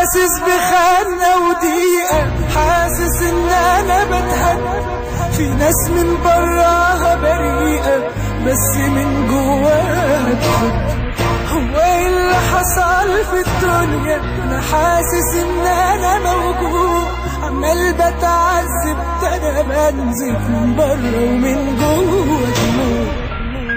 حاسس بخانة وضيقة حاسس ان انا بتهد في ناس من براها بريئة بس من جواها تحب هو ايه اللي حصل في الدنيا انا حاسس ان انا موجوع عمال بتعذب ده انا بنزف من بره ومن جوه دموع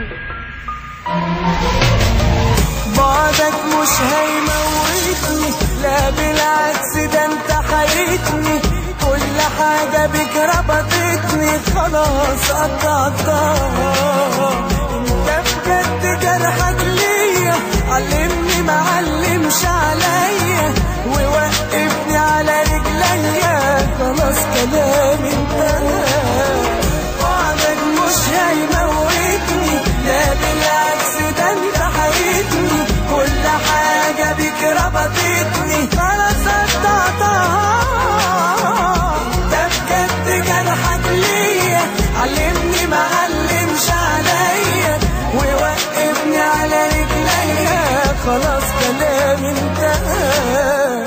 بعدك مش هيموتني لا بالعكس ده انت حيتني كل حاجة بك ربطتني خلاص قطعتها انت بجد جرحك ليا علمني معلمش عليا ووقفني على رجليا خلاص كلامي انتهى بعدك مش هيموتني لا بالعكس ده انت حيتني كل حاجة بيك ربطتني خلاص قطعتها ده بجد جرحك ليا علمني معلمش عليا ووقفني على رجليا خلاص كلامي انتهى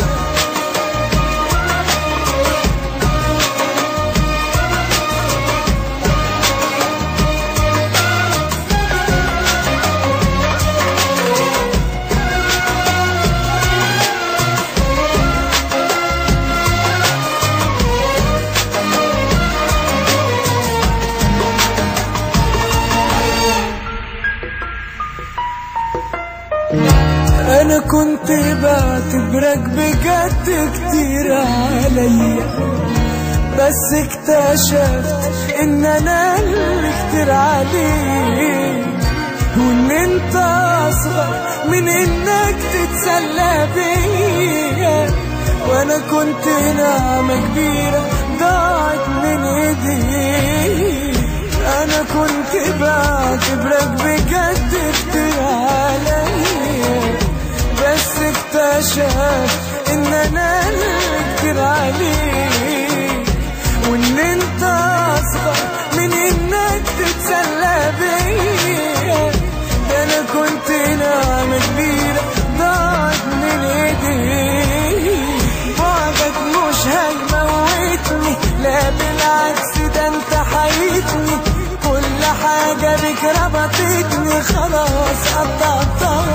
انا كنت بعتبرك بجد كتير عليا بس اكتشفت ان انا اللي كتير عليك وان انت اصغر من انك تتسلى بيا وانا كنت نعمة كبيرة ضاعت من ايديك انا كنت بعتبرك بجد كتير عليا بس اكتشفت ان انا اللي كتير عليك وان انت اصغر من انك تتسلى بيا ده انا كنت نعمة كبيرة ضاعت من ايديك بعدك مش هيموتني لا بالعكس ده انت حيتني كل حاجة بك ربطتني خلاص قطعتها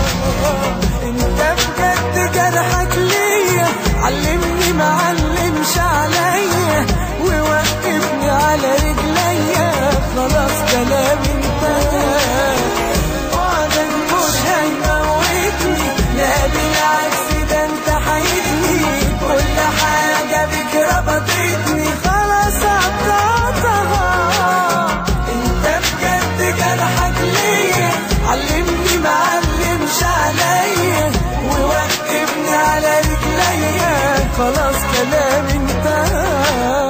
انت بجد جرحك ليا علمني معلمش عليا ووقفني على رجليا خلاص كلامي انتهى بعدك مش هيموتني لا بالعكس ده انت حيتني كل حاجة بك ربطتني خلاص قطعتها انت بجد جرحك ليا علمني معلمش عليا ووقفني على رجليا خلاص كلامي انتهى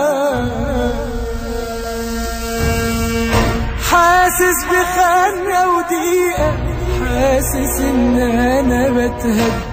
حاسس بخانة وضيقة حاسس ان انا بتهد